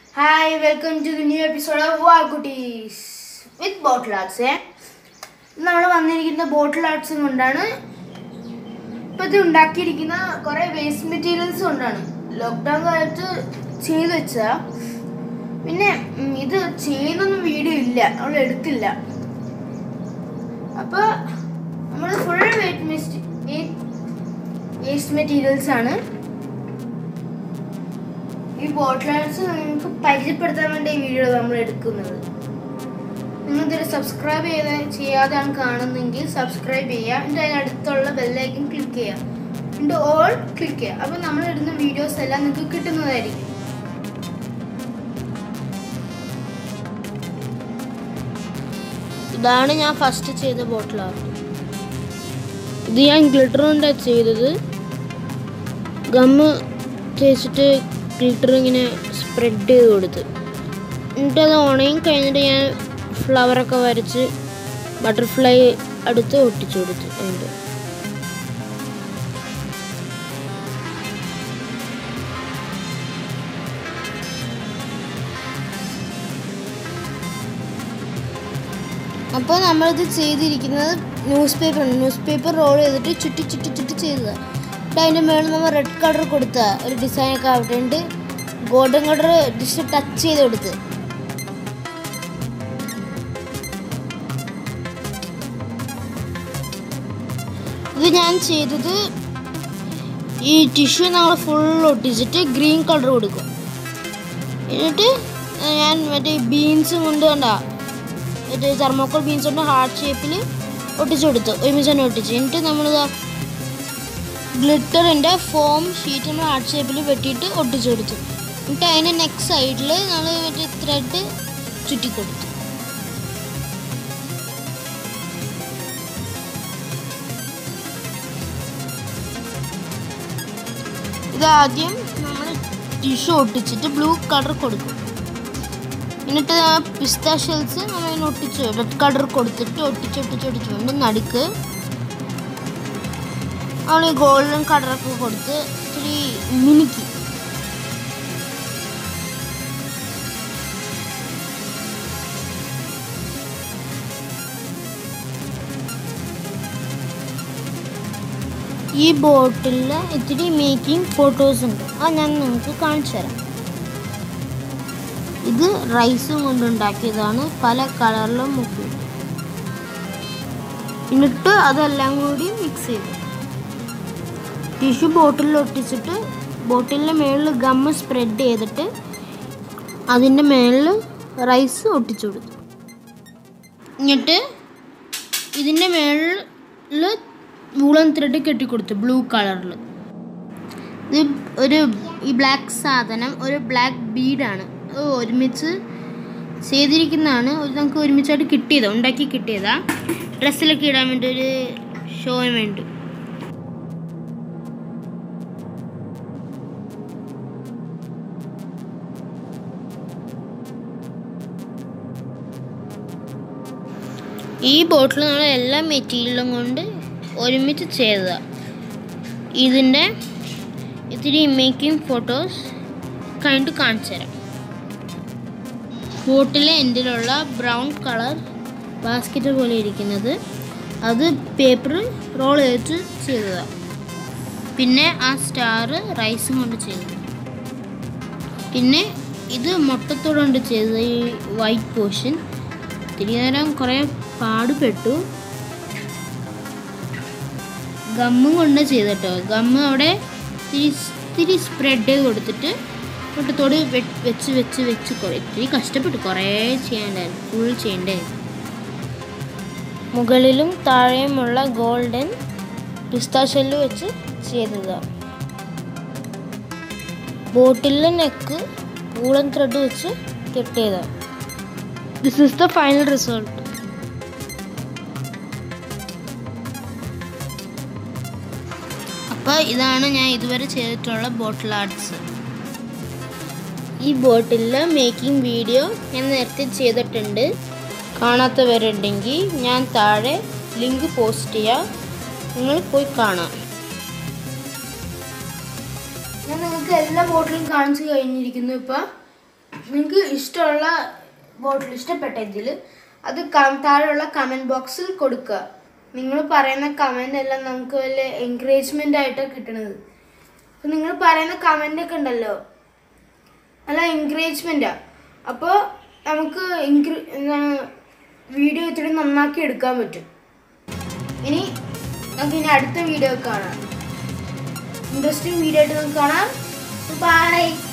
hi welcome to the new episode of വാൾക്കുട്ടീസ് with bottle arts നമ്മൾ വന്നിരിക്കുന്ന ബോട്ടിൽ ആർട്സും കൊണ്ടാണ് ഇപ്പം ഇത് ഉണ്ടാക്കിയിരിക്കുന്ന കുറേ വേസ്റ്റ് മെറ്റീരിയൽസ് കൊണ്ടാണ് ലോക്ക്ഡൗൺ കാലത്ത് ചെയ്ത് വെച്ചതാ പിന്നെ ഉം, ഇത് ചെയ്യുന്നൊന്നും വീഡിയോ ഇല്ല നമ്മൾ എടുത്തില്ല അപ്പോൾ നമ്മൾ ഫുൾ വേസ്റ്റ് വേസ്റ്റ് മെറ്റീരിയൽസ് ആണ് ഈ ബോട്ടിലേഴ്സ് നിങ്ങൾക്ക് പരിചയപ്പെടുത്താൻ വേണ്ടി ഈ വീഡിയോ നമ്മൾ എടുക്കുന്നത് നിങ്ങൾ ഇതൊരു സബ്സ്ക്രൈബ് ചെയ്ത് ചെയ്യാതെയാണ് കാണുന്നതെങ്കിൽ സബ്സ്ക്രൈബ് ചെയ്യുക എന്നിട്ട് അതിനടുത്തുള്ള ബെല്ലൈക്കൻ ക്ലിക്ക് ചെയ്യുക എന്നിട്ട് ഓൾ ക്ലിക്ക് ചെയ്യുക അപ്പോൾ നമ്മൾ ഇടുന്ന വീഡിയോസ് എല്ലാം നിങ്ങൾക്ക് കിട്ടുന്നതായിരിക്കും ഇതാണ് ഞാൻ ഫസ്റ്റ് ചെയ്ത ബോട്ടിൽ ആർട്ട് ഇത് ഞാൻ ഗ്ലിറ്റർ കൊണ്ടാണ് ചെയ്തത് ഗമ്മ് തേച്ചിട്ട് ഗ്ലിറ്റർ ഇങ്ങനെ സ്പ്രെഡ് ചെയ്ത് കൊടുത്ത് എന്നിട്ട് അത് ഉണങ്ങി കഴിഞ്ഞിട്ട് ഞാൻ ഫ്ലവറൊക്കെ വരച്ച് ബട്ടർഫ്ലൈ അടുത്ത് ഒട്ടിച്ചു കൊടുത്തു അതിൻ്റെ അപ്പോൾ നമ്മളിത് ചെയ്തിരിക്കുന്നത് newspaper newspaper roll ചെയ്തിട്ട് ചുറ്റി ചുറ്റി ചുറ്റി ചെയ്തത് എന്നിട്ട് അതിൻ്റെ മേളിൽ നമ്മൾ റെഡ് കളർ കൊടുത്ത ഒരു ഡിസൈനൊക്കെ ആവട്ടെ എന്നിട്ട് ഗോൾഡൻ കളർ ജസ്റ്റ് ടച്ച് ചെയ്ത് കൊടുത്ത് ഇത് ഞാൻ ചെയ്തത് ഈ ടിഷ്യൂ നമ്മൾ ഫുൾ ഒട്ടിച്ചിട്ട് ഗ്രീൻ കളർ കൊടുക്കും എന്നിട്ട് ഞാൻ മറ്റേ ബീൻസും കൊണ്ട് കണ്ടാ മറ്റേ തെർമോക്കോൾ ബീൻസ് കൊണ്ട് ഹാർട്ട് ഷേപ്പിൽ ഒട്ടിച്ചു കൊടുത്തു ഒരുമിച്ച് തന്നെ ഒട്ടിച്ചു എന്നിട്ട് നമ്മളിതാ ഗ്ലിറ്ററിൻ്റെ ഫോം ഷീറ്റ് നമ്മൾ ഹാർട്ട് ഷേപ്പിൽ വെട്ടിയിട്ട് ഒട്ടിച്ചു കൊടുത്തു എന്നിട്ട് അതിൻ്റെ നെക്സ്റ്റ് സൈഡിൽ നമ്മൾ മറ്റേ ത്രെഡ് ചുറ്റിക്കൊടുത്തു ഇതാദ്യം നമ്മൾ ടിഷ്യൂ ഒട്ടിച്ചിട്ട് ബ്ലൂ കളർ കൊടുക്കും എന്നിട്ട് പിസ്ത ഷെൽസ് നമ്മൾ അതിന് ഒട്ടിച്ച് റെഡ് കളർ കൊടുത്തിട്ട് ഒട്ടിച്ച് ഒട്ടിച്ച് ഒട്ടിച്ച് കൊണ്ട് നടുക്ക് നമ്മൾ ഈ ഗോൾഡൻ കളറൊക്കെ കൊടുത്ത് ഇത്തിരി മിനുക്കി ഈ ബോട്ടിൽ ഇത്തിരി മേക്കിംഗ് ഫോട്ടോസ് ഉണ്ട് അത് ഞാൻ നിങ്ങൾക്ക് കാണിച്ചു തരാം ഇത് റൈസും കൊണ്ടുണ്ടാക്കിയതാണ് പല കളറിലും മുക്കി എന്നിട്ട് അതെല്ലാം കൂടി മിക്സ് ചെയ്തു ടിഷ്യൂ ബോട്ടിലിൽ ഒട്ടിച്ചിട്ട് ബോട്ടിലിൻ്റെ മേളിൽ ഗമ്മ് സ്പ്രെഡ് ചെയ്തിട്ട് അതിൻ്റെ മേളിൽ റൈസ് ഒട്ടിച്ചു കൊടുത്തു എന്നിട്ട് ഇതിൻ്റെ മേളിൽ വൂളൻ ത്രെഡ് കെട്ടിക്കൊടുത്തു ബ്ലൂ കളറിൽ ഇത് ഒരു ഈ ബ്ലാക്ക് സാധനം ഒരു ബ്ലാക്ക് ബീഡാണ് അത് ഒരുമിച്ച് ചെയ്തിരിക്കുന്നതാണ് ഒരു നമുക്ക് ഒരുമിച്ചായിട്ട് കിട്ടിയതാ ഉണ്ടാക്കി കിട്ടിയതാ ഡ്രസ്സിലൊക്കെ ഇടാൻ വേണ്ടി ഒരു ഷോന് വേണ്ടി ഈ ബോട്ടിൽ നമ്മൾ എല്ലാ മെറ്റീരിയലും കൊണ്ട് ഒരുമിച്ച് ചെയ്തതാണ് ഇതിൻ്റെ ഇത്തിരി മേക്കിംഗ് ഫോട്ടോസ് കഴിഞ്ഞിട്ട് കാണിച്ചു തരാം ബോട്ടിലെ എൻഡിലുള്ള ബ്രൗൺ കളർ ബാസ്ക്കറ്റ് പോലെ ഇരിക്കുന്നത് അത് പേപ്പർ റോൾ ചെയ്തിട്ട് ചെയ്തതാണ് പിന്നെ ആ സ്റ്റാർ റൈസും കൊണ്ട് ചെയ്തത് പിന്നെ ഇത് മുട്ടത്തോട് കൊണ്ട് ചെയ്തത് ഈ വൈറ്റ് പോർഷൻ ഇത്തിരി നേരം കുറേ പാടുപെട്ടു ഗമ്മും കൊണ്ട് ചെയ്തിട്ടോ ഗമ്മ് അവിടെ ഇത്തിരി ഇത്തിരി സ്പ്രെഡ് ചെയ്ത് കൊടുത്തിട്ട് മുട്ടത്തോട് വെ- വെച്ച് വെച്ച് വെച്ച് കുറേ ഇത്തിരി കഷ്ടപ്പെട്ടു കുറേ ചെയ്യണ്ടായിരുന്നു ഫുൾ ചെയ്യണ്ടായിരുന്നു മുകളിലും താഴെയുമുള്ള ഗോൾഡൻ പിസ്താഷെല്ല് വെച്ച് ചെയ്തതാണ് ബോട്ടിലെ നെക്ക് വൂളൻ ത്രെഡ് വെച്ച് കെട്ടിയതാണ് this is the final result അപ്പോൾ ഇതാണ് ഞാൻ ഇതുവരെ ചെയ്തിട്ടുള്ള ബോട്ടിൽ ആർട്സ് ഈ ബോട്ടിലിൽ മേക്കിംഗ് വീഡിയോ ഞാൻ നേരത്തെ ചെയ്തിട്ടുണ്ട് കാണാത്തവരുണ്ടെങ്കിൽ ഞാൻ താഴെ ലിങ്ക് പോസ്റ്റ് ചെയ്യാം നിങ്ങൾ പോയി കാണാം ഞാൻ നിങ്ങൾക്ക് എല്ലാ ബോട്ടിലും കാണിച്ചു കഴിഞ്ഞിരിക്കുന്നു ഇപ്പൊ നിങ്ങൾക്ക് ഇഷ്ടമുള്ള ബോട്ടിൽ ഇഷ്ടപ്പെട്ട ഇതിൽ അത് കം- താഴെയുള്ള കമൻറ്റ് ബോക്സിൽ കൊടുക്കുക നിങ്ങൾ പറയുന്ന കമൻ്റ് എല്ലാം നമുക്ക് വലിയ എൻകറേജ്മെൻ്റ് ആയിട്ടാണ് കിട്ടണത് അപ്പം നിങ്ങൾ പറയുന്ന കമൻ്റ് ഒക്കെ ഉണ്ടല്ലോ നല്ല എൻകറേജ്മെൻറ്റാണ് അപ്പോൾ നമുക്ക് എൻകറ എന്താണ് വീഡിയോ ഇത്തിരി നന്നാക്കി എടുക്കാൻ പറ്റും ഇനി നമുക്ക് ഇനി അടുത്ത വീഡിയോ കാണാം ഇൻട്രസ്റ്റിംഗ് വീഡിയോ ആയിട്ട് നമുക്ക് കാണാം ബൈ